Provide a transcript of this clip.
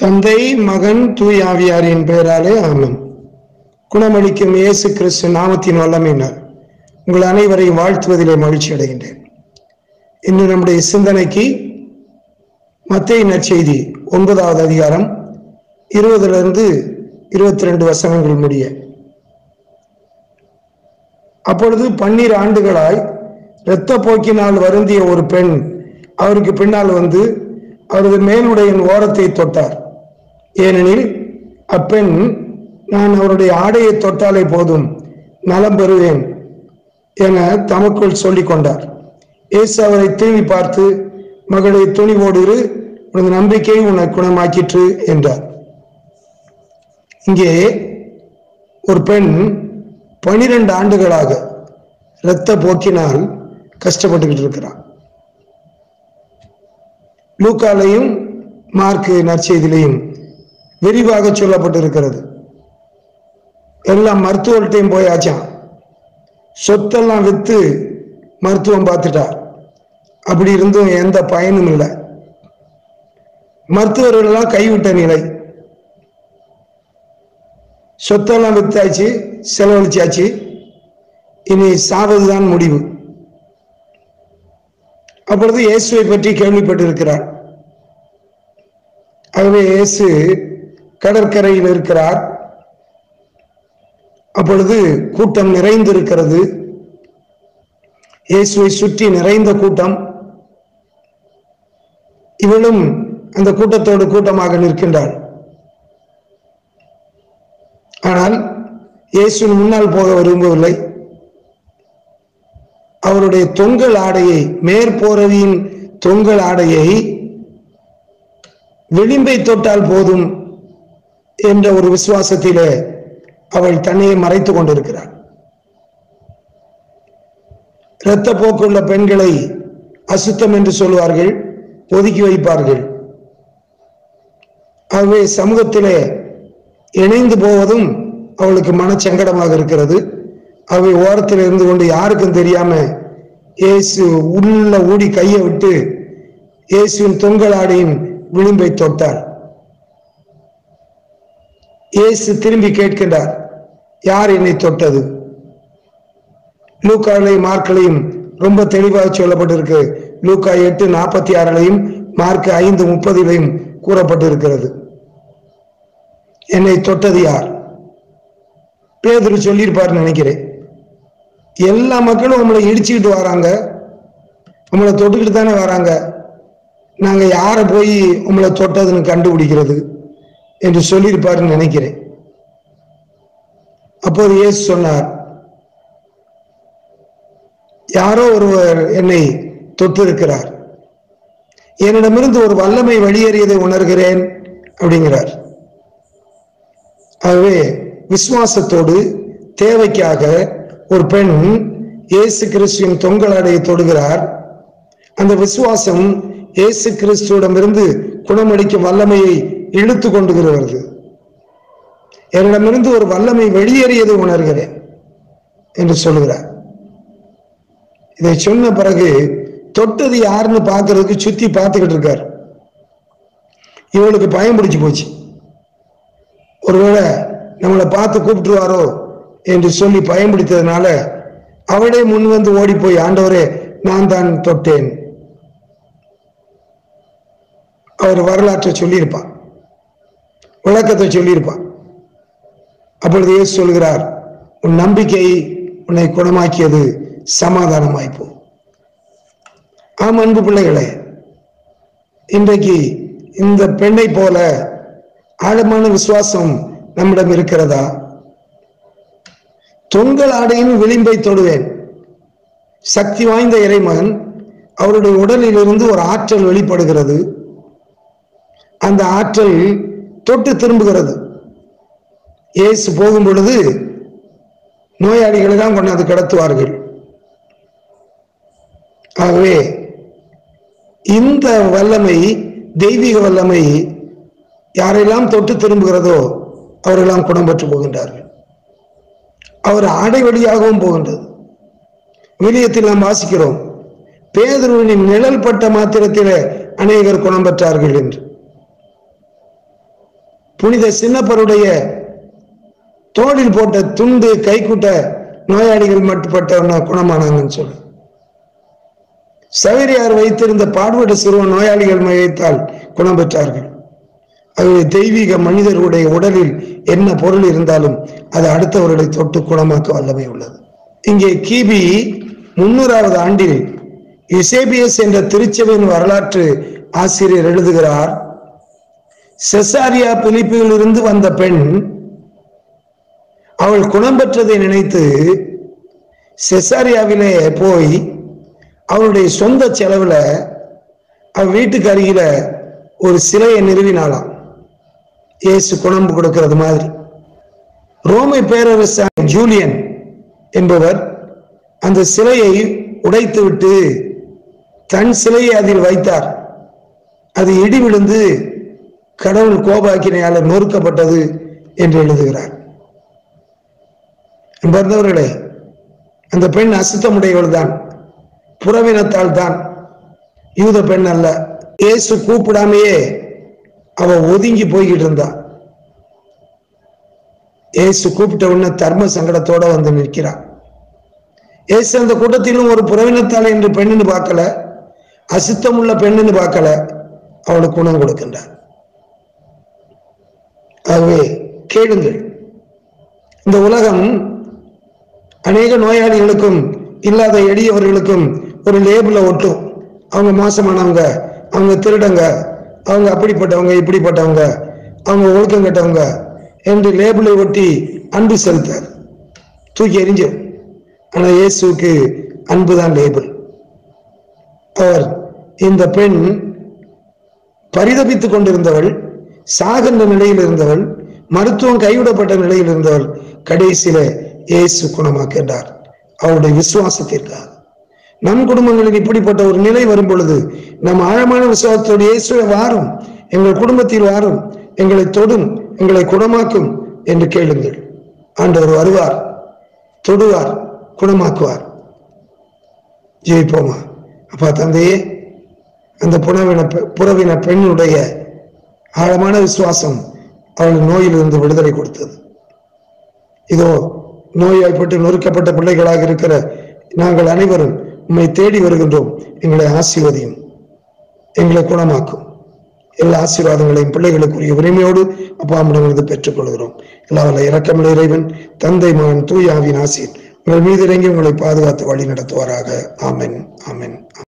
தந்தை மகன் தூய் ஆவியாரின் பெயராலே ஆமென் குணமளிக்கும் இயேசு கிறிஸ்து நாமத்தின் வல்லமையினர் உங்கள் அனைவரையும் வாழ்த்துவதிலே மகிழ்ச்சி அடைகின்றேன் இன்று நம்முடைய சிந்தனைக்கு மத்திய நற்செய்தி ஒன்பதாவது அதிகாரம் இருபதிலிருந்து இருபத்தி ரெண்டு வசனங்கள் முடிய அப்பொழுது பன்னீர் ஆண்டுகளாய் இரத்த போக்கினால் வருந்திய ஒரு பெண் அவருக்கு பின்னால் வந்து அவரது மேலுடையின் ஓரத்தை தொட்டார் ஏனெனில் அப்பெண் நான் அவருடைய ஆடையை தொட்டாலே போதும் நலம் பெறுவேன் என தமக்குள் சொல்லிக் கொண்டார் இயேசு அவரை திரும்பி பார்த்து மகளை துணிவோடு இரு உனது நம்பிக்கை உன்னை குணமாக்கிற்று என்றார் இங்கே ஒரு பெண் பனிரெண்டு ஆண்டுகளாக இரத்த போக்கினால் கஷ்டப்பட்டுக்கிட்டு இருக்கிறான் லூக்காலையும் மார்க்கு நற்செய்திலையும் விரிவாக சொல்லப்பட்டிருக்கிறது எல்லாம் மருத்துவர்கிட்டையும் போயாச்சான் சொத்தெல்லாம் வித்து மருத்துவம் பார்த்துட்டார் அப்படி இருந்தும் எந்த பயனும் இல்லை மருத்துவர்கள் எல்லாம் கைவிட்ட நிலை சொத்தெல்லாம் வித்தாச்சு செலவழிச்சாச்சு இனி சாவதுதான் முடிவு அப்பொழுது இயேசுவை பற்றி கேள்விப்பட்டிருக்கிறார் ஆகவே இயேசு கடற்கரையில் இருக்கிறார் அப்பொழுது கூட்டம் நிறைந்திருக்கிறது இயேசுவை சுற்றி நிறைந்த கூட்டம் இவளும் அந்த கூட்டத்தோடு கூட்டமாக நிற்கின்றாள் ஆனால் இயேசு முன்னால் போக விரும்பவில்லை அவருடைய தொங்கல் ஆடையை மேற்போரவியின் தொங்கல் ஆடையை விளிம்பை தொட்டால் போதும் என்ற ஒரு விசுவாசத்திலே அவள் தன்னையை மறைத்துக் கொண்டிருக்கிறாள் இரத்த போக்குள்ள பெண்களை அசுத்தம் என்று சொல்வார்கள் ஒதுக்கி வைப்பார்கள் ஆகவே சமூகத்திலே இணைந்து போவதும் அவளுக்கு மனச்சங்கடமாக இருக்கிறது அவை ஓரத்தில் இருந்து கொண்டு யாருக்கும் தெரியாம இயேசு உள்ள ஊடி கையை விட்டு இயேசுவின் தொங்கலாடியின் விளிம்பை தொட்டார் இயேசு திரும்பி கேட்கின்றார் யார் என்னை தொட்டது லூக்காலையும் மார்க்களையும் ரொம்ப தெளிவாக சொல்லப்பட்டிருக்கு லூக்கா எட்டு நாற்பத்தி ஆறுலையும் மார்க் ஐந்து முப்பதிலையும் கூறப்பட்டிருக்கிறது என்னை தொட்டது யார் பேதுரு சொல்லியிருப்பார் நினைக்கிறேன் எல்லா மக்களும் உங்களை இடிச்சுக்கிட்டு வராங்க உங்களை தொட்டுக்கிட்டு தானே வராங்க நாங்க யாரை போய் உங்களை தொட்டதுன்னு கண்டுபிடிக்கிறது என்று சொல்லியிருப்பாருன்னு நினைக்கிறேன் அப்போது இயேசு சொன்னார் யாரோ ஒருவர் என்னை தொட்டிருக்கிறார் என்னிடமிருந்து ஒரு வல்லமை வெளியேறியதை உணர்கிறேன் அப்படிங்கிறார் ஆகவே விசுவாசத்தோடு தேவைக்காக ஒரு பெண் இயேசு கிறிஸ்துவின் தொங்கலாடையை தொடுகிறார் அந்த விசுவாசம் இயேசு கிறிஸ்துவிடமிருந்து குணமளிக்கும் வல்லமையை இழுத்து கொண்டு வருகிறது என்னிடமிருந்து ஒரு வல்லமை வெளியேறியதை உணர்கிறேன் என்று சொல்லுகிறார் இதை சொன்ன பிறகு தொட்டது யாருன்னு பார்க்கறதுக்கு சுத்தி பார்த்துக்கிட்டு இருக்கார் இவளுக்கு பயம் பிடிச்சு போச்சு ஒருவேளை நம்மளை பார்த்து கூப்பிட்டுருவாரோ என்று சொல்லி பயம் பிடித்ததுனால அவளே முன் வந்து ஓடி போய் ஆண்டவரே நான் தான் தொட்டேன் அவர் வரலாற்றை சொல்லியிருப்பான் விளக்கத்தை சொல்லியிருப்பான் அப்பொழுது இயேசு சொல்கிறார் உன் நம்பிக்கை உன்னை குணமாக்கியது சமாதானமாய்ப்போ ஆம் அன்பு பிள்ளைகளே இன்றைக்கு இந்த பெண்ணை போல ஆழமான விசுவாசம் நம்மிடம் இருக்கிறதா தொங்கல் ஆடையின் விளிம்பை தொடுவேன் சக்தி வாய்ந்த இறைமகன் அவருடைய உடலில் இருந்து ஒரு ஆற்றல் வெளிப்படுகிறது அந்த ஆற்றல் தொட்டு திரும்புகிறது இயேசு போகும் பொழுது நோயாளிகளை தான் கொண்டாந்து கடத்துவார்கள் ஆகவே இந்த வல்லமை தெய்வீக வல்லமை யாரெல்லாம் தொட்டு திரும்புகிறதோ அவரெல்லாம் குணம் பெற்று போகின்றார்கள் அவர் ஆடை வழியாகவும் போகின்றது விலியத்தில் நாம் வாசிக்கிறோம் பேதுருவின் நிழல் பட்ட மாத்திரத்திலே அநேகர் குணம் பெற்றார்கள் என்று புனித சின்னப்பருடைய தோளில் போட்ட துண்டு கைக்குட்ட நோயாளிகள் மட்டுப்பட்ட குணமானாங்கன்னு சொல்லு சவேரியார் வைத்திருந்த பாடுபட்ட சிறுவன் நோயாளிகள் மையத்தால் குணம் பெற்றார்கள் ஆகவே தெய்வீக மனிதர்களுடைய உடலில் என்ன பொருள் இருந்தாலும் அது அடுத்தவர்களை தொட்டு குணமாக்க வல்லமை உள்ளது இங்கே கிபி முன்னூறாவது ஆண்டில் யுசேபியஸ் என்ற திருச்சபையின் வரலாற்று ஆசிரியர் எழுதுகிறார் செசாரியா பிலிப்பில் இருந்து வந்த பெண் அவள் குணம் பெற்றதை நினைத்து செசாரியாவிலே போய் அவளுடைய சொந்த செலவுல அவ வீட்டுக்கு அருகில ஒரு சிலையை நிறுவினாளாம் இயேசு குணம் கொடுக்கிறது மாதிரி ரோமை பேரரசர் ஜூலியன் என்பவர் அந்த சிலையை உடைத்துவிட்டு தன் சிலையை அதில் வைத்தார் அது இடி விழுந்து கடவுள் கோபாக்கினையால நொறுக்கப்பட்டது என்று எழுதுகிறார் பிறந்தவர்களே அந்த பெண் அசுத்தமுடையவள் தான் புறவினத்தால் தான் யூத பெண் அல்ல இயேசு கூப்பிடாமையே அவ ஒதுங்கி போய்கிட்டு இருந்தா இயேசு கூப்பிட்ட உடனே தர்ம சங்கடத்தோட வந்து நிற்கிறான் இயேசு அந்த கூட்டத்திலும் ஒரு புறவினத்தால் என்று பெண்ணுன்னு பார்க்கல அசுத்தம் உள்ள பெண்ணுன்னு பார்க்கல அவளுக்கு குணம் கொடுக்கின்றார் ஆகவே கேளுங்கள் இந்த உலகம் அநேக நோயாளிகளுக்கும் இல்லாத எளியவர்களுக்கும் ஒரு லேபிள ஒட்டும் அவங்க மோசமானவங்க அவங்க திருடங்க அவங்க அப்படிப்பட்டவங்க இப்படிப்பட்டவங்க அவங்க ஒழுக்கம் கெட்டவங்க என்று லேபிளை ஒட்டி அன்பு செலுத்தார் தூக்கி எறிஞ்சிடும் ஆனா இயேசுக்கு அன்புதான் லேபிள் அவர் இந்த பெண் பரிதபித்துக் கொண்டிருந்தவள் சாகின்ற நிலையில் இருந்தவள் மருத்துவம் கைவிடப்பட்ட நிலையில் இருந்தவள் கடைசியில இயேசு குணமாக்கின்றார் அவருடைய விசுவாசத்திற்காக நம் குடும்பங்களில் இப்படிப்பட்ட ஒரு நிலை வரும் பொழுது நம் ஆழமான விசுவாசத்தோடு இயேசுவை வாரும் எங்கள் குடும்பத்தில் வாரும் எங்களை தொடும் எங்களை குணமாக்கும் என்று கேளுங்கள் ஆண்டவர் வருவார் தொடுவார் குணமாக்குவார் ஜெயிப்போமா அப்பா தந்தையே அந்த புனவின பெ- புறவின பெண்ணுடைய ஆழமான விசுவாசம் அவள் நோயிலிருந்து விடுதலை கொடுத்தது இதோ நோய்வாய்ப்பட்டு நொறுக்கப்பட்ட பிள்ளைகளாக இருக்கிற நாங்கள் அனைவரும் உம்மை தேடி வருகின்றோம் எங்களை ஆசீர்வதியும் எங்களை குணமாக்கும் எல்லா ஆசீர்வாதங்களையும் பிள்ளைகளுக்குரிய உரிமையோடு அப்பாமிடமிருந்து பெற்றுக் கொள்கிறோம் எல்லா வல்ல இரக்கமுள்ள இறைவன் தந்தை மகன் தூயாவின் ஆசீர் உங்கள் மீது இறங்கி உங்களை பாதுகாத்து வழி நடத்துவாராக ஆமென் ஆமென்